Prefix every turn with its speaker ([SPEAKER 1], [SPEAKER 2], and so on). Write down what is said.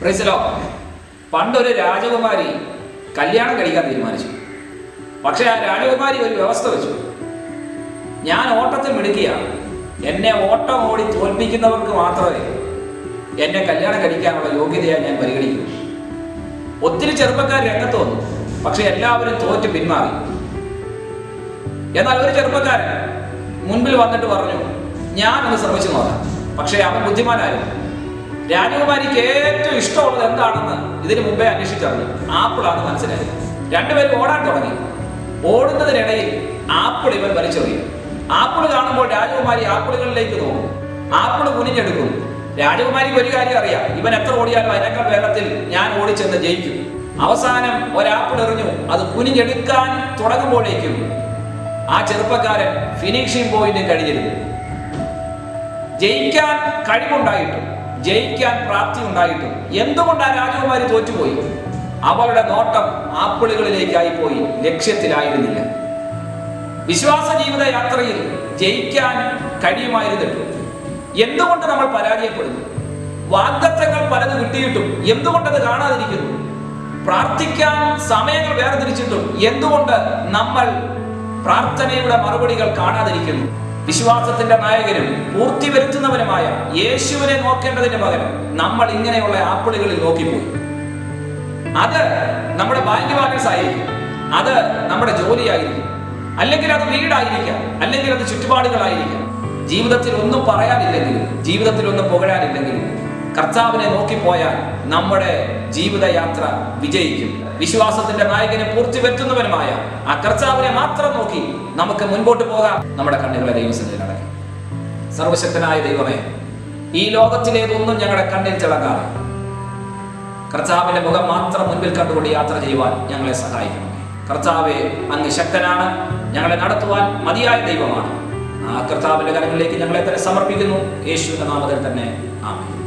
[SPEAKER 1] പ്രൈസലോ പണ്ടൊരു രാജകുമാരി കല്യാണം കഴിക്കാൻ തീരുമാനിച്ചു പക്ഷെ ആ രാജകുമാരി ഒരു വ്യവസ്ഥ വെച്ചു ഞാൻ ഓട്ടത്തിൽ മിടുക്കിയാണ് എന്നെ ഓട്ടം ഓടി തോൽപ്പിക്കുന്നവർക്ക് മാത്രമേ എന്നെ കല്യാണം കഴിക്കാനുള്ള യോഗ്യതയായി ഞാൻ പരിഗണിക്കൂ ഒത്തിരി ചെറുപ്പക്കാർ രംഗത്ത് വന്നു പക്ഷെ എല്ലാവരും തോറ്റ് പിന്മാറി എന്നാൽ ഒരു ചെറുപ്പക്കാരൻ മുൻപിൽ വന്നിട്ട് പറഞ്ഞു ഞാനൊന്ന് ശ്രമിച്ചു നോക്കാം പക്ഷേ അവൻ ബുദ്ധിമാനായിരുന്നു രാജകുമാരിക്ക് ഏറ്റവും ഇഷ്ടമുള്ളത് എന്താണെന്ന് ഇതിനു മുമ്പേ അന്വേഷിച്ചറിഞ്ഞു ആപ്പിളാണ് മനസ്സിലായത് രണ്ടുപേരും ഓടാൻ തുടങ്ങി ഓടുന്നതിനിടയിൽ ആപ്പിൾ ഇവൻ വലിച്ചെറിയും ആപ്പിൾ കാണുമ്പോൾ രാജകുമാരി ആപ്പിളുകളിലേക്ക് നോക്കും ആപ്പിൾ കുനിഞ്ഞെടുക്കും രാജകുമാരിക്ക് ഒരു കാര്യം അറിയാം ഇവൻ എത്ര ഓടിയാലും അതിനേക്കാൾ വേഗത്തിൽ ഞാൻ ഓടിച്ചെന്ന് ജയിക്കും അവസാനം ഒരാപ്പിൾ എറിഞ്ഞു അത് കുനിഞ്ഞെടുക്കാൻ തുടങ്ങുമ്പോഴേക്കും ആ ചെറുപ്പക്കാരൻ ഫിനിഷിംഗ് പോയിന്റ് കഴിഞ്ഞിരുന്നു ജയിക്കാൻ കഴിവുണ്ടായിട്ടും ജയിക്കാൻ പ്രാപ്തി ഉണ്ടായിട്ടും എന്തുകൊണ്ട് ആ രാജകുമാരി തോറ്റുപോയി അവളുടെ നോട്ടം ആപ്പിളുകളിലേക്കായി പോയി ലക്ഷ്യത്തിലായിരുന്നില്ല വിശ്വാസ ജീവിത യാത്രയിൽ ജയിക്കാൻ കഴിയുമായിരുന്നിട്ടും എന്തുകൊണ്ട് നമ്മൾ പരാജയപ്പെടുന്നു വാഗ്ദത്തങ്ങൾ പലത് കിട്ടിയിട്ടും എന്തുകൊണ്ടത് കാണാതിരിക്കുന്നു പ്രാർത്ഥിക്കാൻ സമയങ്ങൾ വേർതിരിച്ചിട്ടും എന്തുകൊണ്ട് നമ്മൾ പ്രാർത്ഥനയുടെ മറുപടികൾ കാണാതിരിക്കുന്നു വിശ്വാസത്തിന്റെ നായകനും പൂർത്തി വരുത്തുന്നവനുമായ യേശുവിനെ നോക്കേണ്ടതിന് പകരം നമ്മൾ ഇങ്ങനെയുള്ള ആപ്പിളുകളിൽ നോക്കിപ്പോയി അത് നമ്മുടെ ബാങ്ക് ബാലൻസ് ആയിരിക്കും അത് നമ്മുടെ ജോലിയായിരിക്കും അല്ലെങ്കിൽ അത് വീടായിരിക്കാം അല്ലെങ്കിൽ അത് ചുറ്റുപാടുകളായിരിക്കാം ജീവിതത്തിൽ ഒന്നും പറയാനില്ലെങ്കിലും ജീവിതത്തിൽ ഒന്നും പുകഴാനില്ലെങ്കിലും കർത്താവിനെ നോക്കിപ്പോയാൽ നമ്മുടെ ജീവിതയാത്ര വിജയിക്കും വിശ്വാസത്തിന്റെ നായകനെ പൂർത്തി വരുത്തുന്നവനുമായ ആ കർത്താവിനെ മാത്രം നോക്കി നമുക്ക് മുൻപോട്ട് പോകാം നമ്മുടെ കണ്ണുകളെ ദൈവസന്നിധിയിൽ അടക്കി സർവശക്തനായ ദൈവമേ ഈ ലോകത്തിലേതൊന്നും ഞങ്ങളുടെ കണ്ണിൽ തിളങ്ങാതെ കർത്താവിന്റെ മുഖം മാത്രം മുൻപിൽ കണ്ടുകൊണ്ട് യാത്ര ചെയ്യുവാൻ ഞങ്ങളെ സഹായിക്കണം കർത്താവെ അങ്ങ് ശക്തനാണ് ഞങ്ങളെ നടത്തുവാൻ മതിയായ ദൈവമാണ് ആ കർത്താവിന്റെ കരങ്ങളിലേക്ക് ഞങ്ങളെ തന്നെ സമർപ്പിക്കുന്നു യേശുവിന്റെ നാമത്തിൽ തന്നെ ആമേൻ